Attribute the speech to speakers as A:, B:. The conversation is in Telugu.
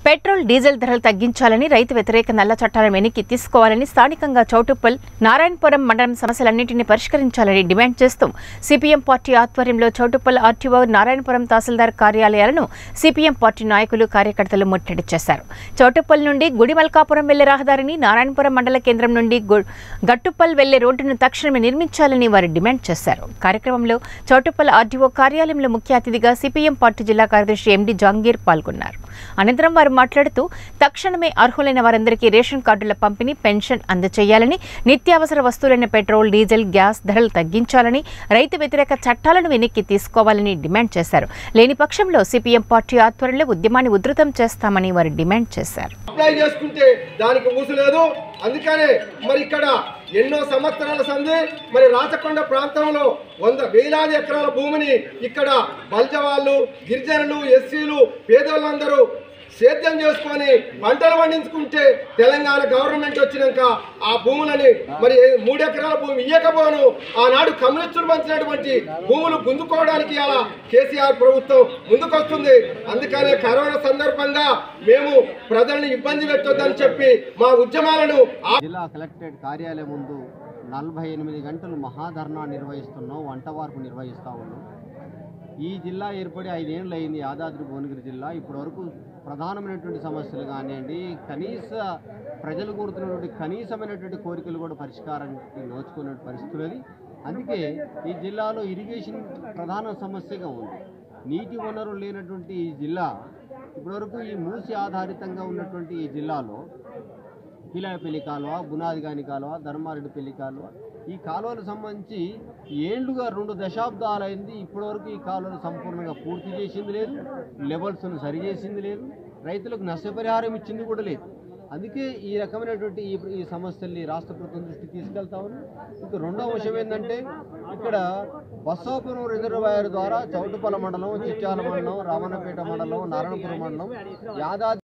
A: పెట్రోల్ డీజిల్ ధరలు తగ్గించాలని రైతు వ్యతిరేక నల్ల చట్టాలను వెనక్కి తీసుకోవాలని స్థానికంగా చౌటుప్పల్ నారాయణపురం మండలం సమస్యలన్నింటినీ పరిష్కరించాలని డిమాండ్ చేస్తూ సిపిఎం పార్టీ ఆధ్వర్యంలో చౌటుప్పల్ ఆర్టీఓ నారాయణపురం తహసీల్దార్ కార్యాలయాలను సిపిఎం పార్టీ నాయకులు కార్యకర్తలు ముట్టడి చేశారు చౌటుప్పల్ నుండి గుడిమల్కాపురం వెళ్లే రహదారిని నారాయణపురం మండల కేంద్రం నుండి గు- గట్టుప్పల్ వెళ్లే రోడ్డును తక్షణమే నిర్మించాలని వారు డిమాండ్ చేశారు కార్యక్రమంలో చౌటుప్పల్ ఆర్డీఓ కార్యాలయంలో ముఖ్య అతిథిగా సిపిఎం పార్టీ జిల్లా కార్యదర్శి ఎండి జాంగీర్ పాల్గొన్నారు అనంతరం వారు మాట్లాడుతూ తక్షణమే అర్హులైన వారందరికీ రేషన్ కార్డుల పంపిణీ పెన్షన్ అందజేయాలని నిత్యావసర వస్తువులైన పెట్రోల్ డీజిల్ గ్యాస్ ధరలు తగ్గించాలని రైతు వ్యతిరేక చట్టాలను వెనక్కి తీసుకోవాలని డిమాండ్ చేశారు లేని పక్షంలో సిపిఎం పార్టీ ఆధ్వర్యంలో ఉద్యమాన్ని ఉధృతం చేస్తామని వారు డిమాండ్ చేశారు
B: అప్లై చేసుకుంటే దానికి ఊసులేదు అందుకనే మరి ఇక్కడ ఎన్నో సంవత్సరాల సంది మరి రాచకొండ ప్రాంతంలో వంద వేలాది ఎకరాల భూమిని ఇక్కడ బల్జ వాళ్ళు గిరిజనులు ఎస్సీలు పేదోళ్ళందరూ సేద్యం చేసుకొని పంటలు పండించుకుంటే తెలంగాణ గవర్నమెంట్ వచ్చినాక ఆ భూములని మరి మూడు ఎకరాల భూమి ఇయ్యకపోను ఆనాడు కమ్యూనిస్టులు పంచినటువంటి భూములు గుంజుకోవడానికి అలా కేసీఆర్ ప్రభుత్వం ముందుకొస్తుంది అందుకనే కరోనా సందర్భంగా మేము ప్రజల్ని ఇబ్బంది పెట్టొద్దని చెప్పి మా ఉద్యమాలను ఆ
C: జిల్లా కలెక్టరేట్ కార్యాలయం ముందు నలభై ఎనిమిది గంటలు మహాధర్నా నిర్వహిస్తున్నాం వంట వార్పు నిర్వహిస్తూ ఉన్నాం ఈ జిల్లా ఏర్పడి ఐదేళ్ళు అయింది యాదాద్రి భువనగిరి జిల్లా ఇప్పటి వరకు ప్రధానమైనటువంటి సమస్యలు కానివ్వండి కనీస ప్రజలు కోరుతున్నటువంటి కనీసమైనటువంటి కోరికలు కూడా పరిష్కారానికి నోచుకునే పరిస్థితి ఉన్నది అందుకే ఈ జిల్లాలో ఇరిగేషన్ ప్రధాన సమస్యగా ఉంది నీటి వనరులు లేనటువంటి ఈ జిల్లా ఇప్పటివరకు ఈ మూసి ఆధారితంగా ఉన్నటువంటి ఈ జిల్లాలో కిలాయపల్లి కాలువ బునాదిగాని కాలువ ధర్మారెడ్డిపల్లి కాలువ ఈ కాలువలకు సంబంధించి ఏండ్లుగా రెండు దశాబ్దాలైంది ఇప్పటివరకు ఈ కాలువను సంపూర్ణంగా పూర్తి చేసింది లేదు లెవెల్స్ను సరి చేసింది లేదు రైతులకు నష్టపరిహారం ఇచ్చింది కూడా లేదు అందుకే ఈ రకమైనటువంటి ఈ ఈ సమస్యల్ని రాష్ట్ర ప్రభుత్వం దృష్టికి తీసుకెళ్తా ఉన్నాం ఇంకా రెండవ విషయం ఏంటంటే ఇక్కడ బస్సాపురం రిజర్వాయర్ ద్వారా చౌటుపల్ల మండలం చిట్యాల మండలం రామన్నపేట మండలం నారాయణపురం మండలం యాదాద్రి